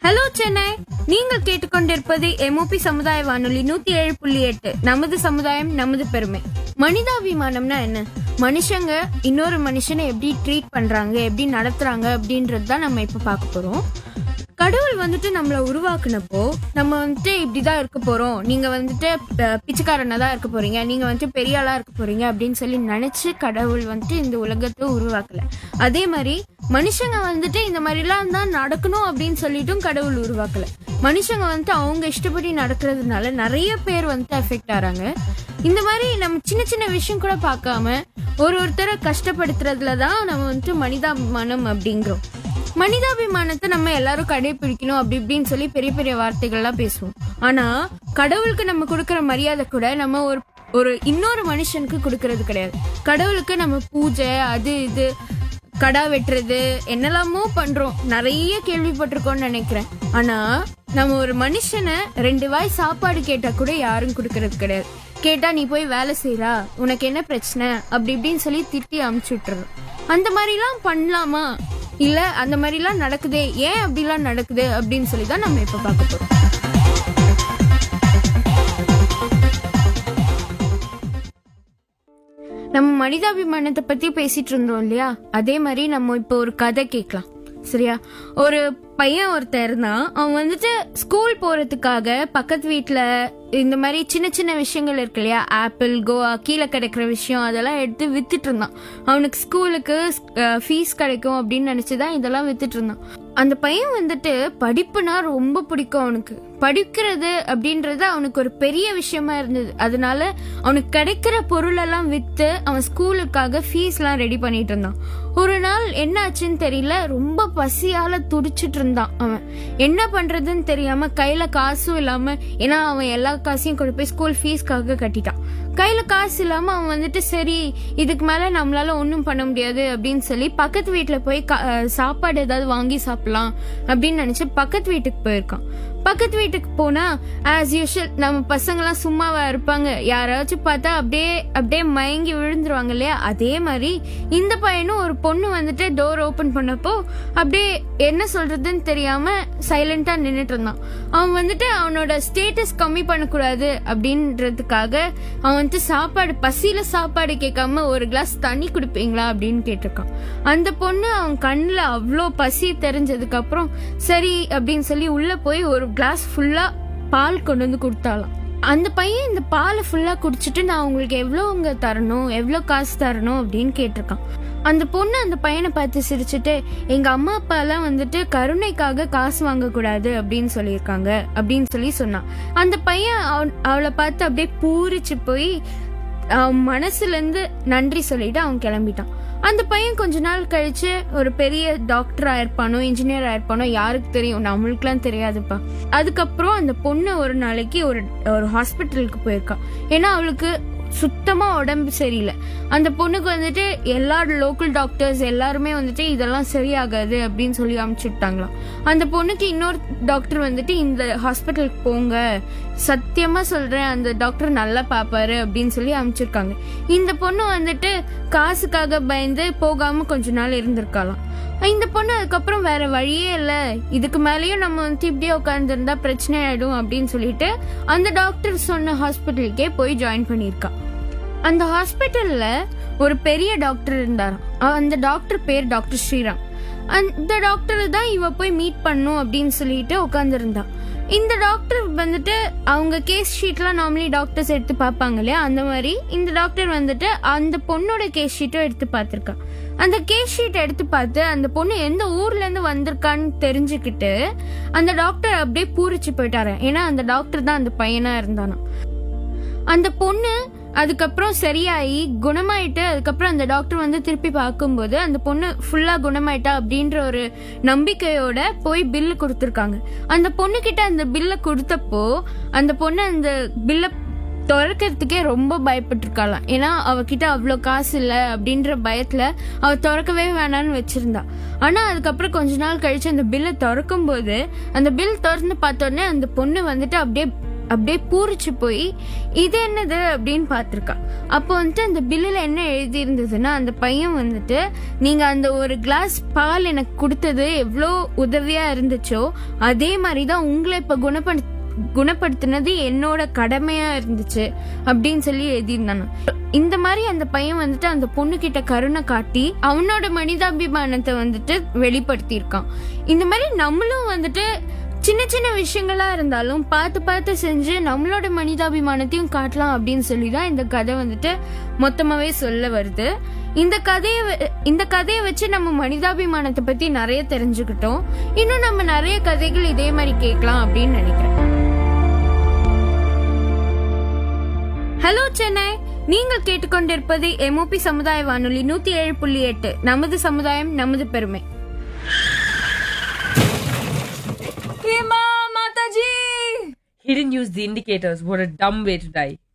Hello Chennai நீங்கள் கேட்டுக்கொண்டிருப்பது MOP சமுதாய வானொலி நூத்தி ஏழு புள்ளி எட்டு நமது சமுதாயம் நமது பெருமை மனிதாபிமானம்னா என்ன மனுஷங்க இன்னொரு மனுஷனை எப்படி ட்ரீட் பண்றாங்க எப்படி நடத்துறாங்க அப்படின்றது தான் நம்ம இப்ப பார்க்க போறோம் கடவுள் வந்துட்டு நம்மளை உருவாக்குனப்போ நம்ம வந்துட்டு இப்படிதான் இருக்க போறோம் நீங்க வந்துட்டு அஹ், பிச்சைக்காரனா தான் இருக்க போறீங்க நீங்க வந்துட்டு பெரிய ஆளா இருக்க போறீங்க அப்படின்னு சொல்லி நினைச்சு கடவுள் வந்துட்டு இந்த உலகத்தை உருவாக்கல அதே மாதிரி மனுஷங்க வந்துட்டு இந்த மாதிரிலாம் தான் நடக்கணும் அப்படின்னு சொல்லிட்டும் கடவுள் உருவாக்கல மனுஷங்க வந்துட்டு அவங்க இஷ்டப்படி நடக்கிறதுனால நிறைய பேர் வந்துட்டு அஃபெக்ட் ஆறாங்க இந்த மாதிரி நம்ம சின்ன சின்ன விஷயம் கூட பார்க்காம ஒரு ஒருத்தரை கஷ்டப்படுத்துறதுல தான் நம்ம வந்துட்டு மனிதாபிமானம் அப்படிங்கிறோம் மனிதாபிமானத்தை நம்ம எல்லாரும் கடைபிடிக்கணும் அப்படி இப்படின்னு சொல்லி பெரிய பெரிய வார்த்தைகள்லாம் பேசுவோம் ஆனா கடவுளுக்கு நம்ம கொடுக்கற மரியாதை கூட நம்ம ஒரு ஒரு இன்னொரு மனுஷனுக்கு கொடுக்கறது கிடையாது கடவுளுக்கு நம்ம பூஜை அது இது கடா வெட்டுறது என்னெல்லாமோ பண்றோம் நிறைய கேள்விப்பட்டிருக்கோம்னு நினைக்கிறேன் ஆனா நம்ம ஒரு மனுஷனை ரெண்டு வாய் சாப்பாடு கேட்டா கூட யாரும் கொடுக்கறது கிடையாது கேட்டா நீ போய் வேலை செய்றா உனக்கு என்ன பிரச்சனை அப்படி இப்படின்னு சொல்லி திட்டி அமுச்சு விட்டுறோம் அந்த மாதிரிலாம் பண்ணலாமா இல்ல அந்த மாதிரிலாம் நடக்குதே ஏன் அப்படிலாம் நடக்குது அப்படின்னு சொல்லி தான் நம்ம இப்ப பார்க்க போறோம் நம்ம மனிதாபிமானத்தை பத்தி பேசிட்டு இருந்தோம் இல்லையா அதே மாதிரி நம்ம இப்போ ஒரு கதை கேட்கலாம் சரியா ஒரு பையன் ஒருத்தன் இருந்தான் அவன் வந்துட்டு ஸ்கூல் போறதுக்காக பக்கத்து வீட்ல இந்த மாதிரி சின்ன சின்ன விஷயங்கள் இருக்கு இல்லையா ஆப்பிள் கோவா கீழே கிடைக்கிற விஷயம் அதெல்லாம் எடுத்து வித்துட்டு இருந்தான் அவனுக்கு ஸ்கூலுக்கு ஃபீஸ் கிடைக்கும் அப்படின்னு நினைச்சுதான் இதெல்லாம் வித்துட்டு இருந்தான் அந்த பையன் வந்துட்டு படிப்புனா ரொம்ப பிடிக்கும் அவனுக்கு படிக்கிறது அப்படின்றது அவனுக்கு ஒரு பெரிய விஷயமா இருந்தது அதனால அவனுக்கு கிடைக்கிற பொருள் எல்லாம் வித்து அவன் ஸ்கூலுக்காக ஃபீஸ்லாம் ரெடி பண்ணிட்டு இருந்தான் ஒரு நாள் என்ன ஆச்சுன்னு தெரியல ரொம்ப பசியால துடிச்சிட்டு இருந்தான் அவன் என்ன பண்றதுன்னு தெரியாம கையில காசும் இல்லாம ஏன்னா அவன் எல்லா காசையும் கொண்டு போய் ஸ்கூல் ஃபீஸ்க்காக கட்டிட்டான் கையில காசு இல்லாம அவன் வந்துட்டு சரி இதுக்கு மேல நம்மளால ஒன்றும் பண்ண முடியாது அப்படின்னு சொல்லி பக்கத்து வீட்டுல போய் கா- அஹ் சாப்பாடு ஏதாவது வாங்கி சாப்பிடலாம் அப்படின்னு நினைச்சு பக்கத்து வீட்டுக்கு போயிருக்கான் பக்கத்து வீட்டுக்கு போனா ஆஸ் யூஷுவல் நம்ம பசங்கெல்லாம் சும்மாவா இருப்பாங்க யாராச்சும் பார்த்தா அப்படியே அப்படியே மயங்கி விழுந்துருவாங்க இல்லையா அதே மாதிரி இந்த பையனும் ஒரு பொண்ணு வந்துட்டு டோர் ஓபன் பண்ணப்போ அப்படியே என்ன சொல்றதுன்னு தெரியாம சைலண்டா நின்னுட்டு இருந்தான் அவன் வந்துட்டு அவனோட ஸ்டேட்டஸ் கம்மி பண்ணக்கூடாது அப்படின்றதுக்காக அவன் வந்துட்டு சாப்பாடு பசியில சாப்பாடு கேட்காம ஒரு கிளாஸ் தண்ணி குடிப்பீங்களா அப்படின்னு கேட்டிருக்கான் அந்த பொண்ணு அவன் கண்ணுல அவ்வளோ பசி தெரிஞ்சதுக்கு அப்புறம் சரி அப்படின்னு சொல்லி உள்ள போய் ஒரு கிளாஸ் ஃபுல்லா பால் கொண்டு வந்து கொடுத்தாலாம் அந்த பையன் இந்த பாலை ஃபுல்லா குடிச்சிட்டு நான் உங்களுக்கு எவ்வளோங்க தரணும் எவ்வளோ காசு தரணும் அப்படின்னு கேட்டிருக்கான் அந்த பொண்ணு அந்த பையனை பார்த்து சிரிச்சுட்டு எங்க அம்மா அப்பா எல்லாம் வந்துட்டு கருணைக்காக காசு வாங்கக்கூடாது அப்படின்னு சொல்லியிருக்காங்க அப்படின்னு சொல்லி சொன்னான் அந்த பையன் அவன் அவளை பார்த்து அப்படியே பூரிச்சு போய் அவன் மனசுல இருந்து நன்றி சொல்லிட்டு அவன் கிளம்பிட்டான் அந்த பையன் கொஞ்ச நாள் கழிச்சு ஒரு பெரிய டாக்டர் ஆயிருப்பானோ இன்ஜினியர் ஆயிருப்பானோ யாருக்கு தெரியும் நம்மளுக்குலாம் தெரியாதுப்பா அதுக்கப்புறம் அந்த பொண்ணு ஒரு நாளைக்கு ஒரு ஒரு ஹாஸ்பிட்டலுக்கு போயிருக்கா ஏன்னா அவளுக்கு சுத்தமா உடம்பு சரியில்லை அந்த பொண்ணுக்கு வந்துட்டு எல்லா லோக்கல் டாக்டர்ஸ் எல்லாருமே வந்துட்டு இதெல்லாம் சரியாகாது அப்படின்னு சொல்லி அனுப்பிச்சு விட்டாங்களாம் அந்த பொண்ணுக்கு இன்னொரு டாக்டர் வந்துட்டு இந்த ஹாஸ்பிட்டலுக்கு போங்க சத்தியமா சொல்றேன் அந்த டாக்டர் நல்லா பாப்பாரு அப்படின்னு சொல்லி அனுப்பிச்சிருக்காங்க இந்த பொண்ணு வந்துட்டு காசுக்காக பயந்து போகாம கொஞ்ச நாள் இருந்திருக்கலாம் இந்த பொண்ணு அதுக்கப்புறம் வேற வழியே இல்ல இதுக்கு மேலயும் நம்ம வந்து இப்படியே உட்காந்துருந்தா பிரச்சனை ஆயிடும் அப்படின்னு சொல்லிட்டு அந்த டாக்டர் சொன்ன ஹாஸ்பிட்டலுக்கே போய் ஜாயின் பண்ணியிருக்கா அந்த ஹாஸ்பிட்டல்ல ஒரு பெரிய டாக்டர் இருந்தாராம் அ- அந்த டாக்டர் பேர் டாக்டர் ஸ்ரீராம் அந்த டாக்டர் தான் இவ போய் மீட் பண்ணும் அப்படின்னு சொல்லிட்டு உட்காந்துருந்தா இந்த டாக்டர் வந்துட்டு அவங்க கேஸ் ஷீட்லாம் நார்மலி டாக்டர்ஸ் எடுத்து பார்ப்பாங்க இல்லையா அந்த மாதிரி இந்த டாக்டர் வந்துட்டு அந்த பொண்ணோட கேஸ் ஷீட்டும் எடுத்து பார்த்திருக்கா அந்த கேஸ் ஷீட் எடுத்து பார்த்து அந்த பொண்ணு எந்த ஊர்ல இருந்து வந்திருக்கான்னு தெரிஞ்சுக்கிட்டு அந்த டாக்டர் அப்படியே பூரிச்சு போயிட்டாரு ஏன்னா அந்த டாக்டர் தான் அந்த பையனா இருந்தானா அந்த பொண்ணு அதுக்கப்புறம் சரியாயி குணமாயிட்டு அதுக்கப்புறம் அந்த டாக்டர் வந்து திருப்பி பார்க்கும்போது அந்த பொண்ணு ஃபுல்லா குணமாயிட்டா அப்படின்ற ஒரு நம்பிக்கையோட போய் பில்லு கொடுத்துருக்காங்க அந்த பொண்ணு கிட்ட அந்த பில்லை கொடுத்தப்போ அந்த பொண்ணு அந்த பில்லை திறக்கிறதுக்கே ரொம்ப பயப்பட்டிருக்காளாம் ஏன்னா அவகிட்ட அவ்வளோ காசு இல்லை அப்படின்ற பயத்துல அவ திறக்கவே வேணாம்னு வச்சிருந்தா ஆனா அதுக்கப்புறம் கொஞ்ச நாள் கழிச்சு அந்த பில்லை திறக்கும் போது அந்த பில் திறந்து பார்த்தோன்னே அந்த பொண்ணு வந்துட்டு அப்படியே அப்படியே பூரிச்சு போய் இது என்னது அப்படின்னு பார்த்திருக்கா அப்போ வந்துட்டு அந்த பில்லுல என்ன எழுதி இருந்ததுன்னா அந்த பையன் வந்துட்டு நீங்க அந்த ஒரு கிளாஸ் பால் எனக்கு கொடுத்தது எவ்வளோ உதவியா இருந்துச்சோ அதே மாதிரி தான் உங்களை இப்ப குணப்படுத்த குணப்படுத்தினது என்னோட கடமையா இருந்துச்சு அப்படின்னு சொல்லி எழுதியிருந்தானு இந்த மாதிரி அந்த பையன் வந்துட்டு அந்த பொண்ணு கிட்ட கருணை காட்டி அவனோட மனிதாபிமானத்தை வந்துட்டு வெளிப்படுத்தியிருக்கான் இந்த மாதிரி நம்மளும் வந்துட்டு சின்ன சின்ன விஷயங்களா இருந்தாலும் பார்த்து பார்த்து செஞ்சு நம்மளோட மனிதாபிமானத்தையும் காட்டலாம் அப்படின்னு சொல்லி தான் இந்த கதை வந்துட்டு மொத்தமாவே சொல்ல வருது இந்த கதையை வ- இந்த கதையை வச்சு நம்ம மனிதாபிமானத்தை பத்தி நிறைய தெரிஞ்சுக்கிட்டோம் இன்னும் நம்ம நிறைய கதைகள் இதே மாதிரி கேட்கலாம் அப்படின்னு நினைக்கிறேன் ஹலோ சென்னை நீங்கள் கேட்டுக்கொண்டிருப்பது எம்ஓபி சமுதாய வானொலி நூத்தி ஏழு புள்ளி எட்டு நமது சமுதாயம் நமது பெருமை Hema Mataji! He didn't use the indicators. What a dumb way to die.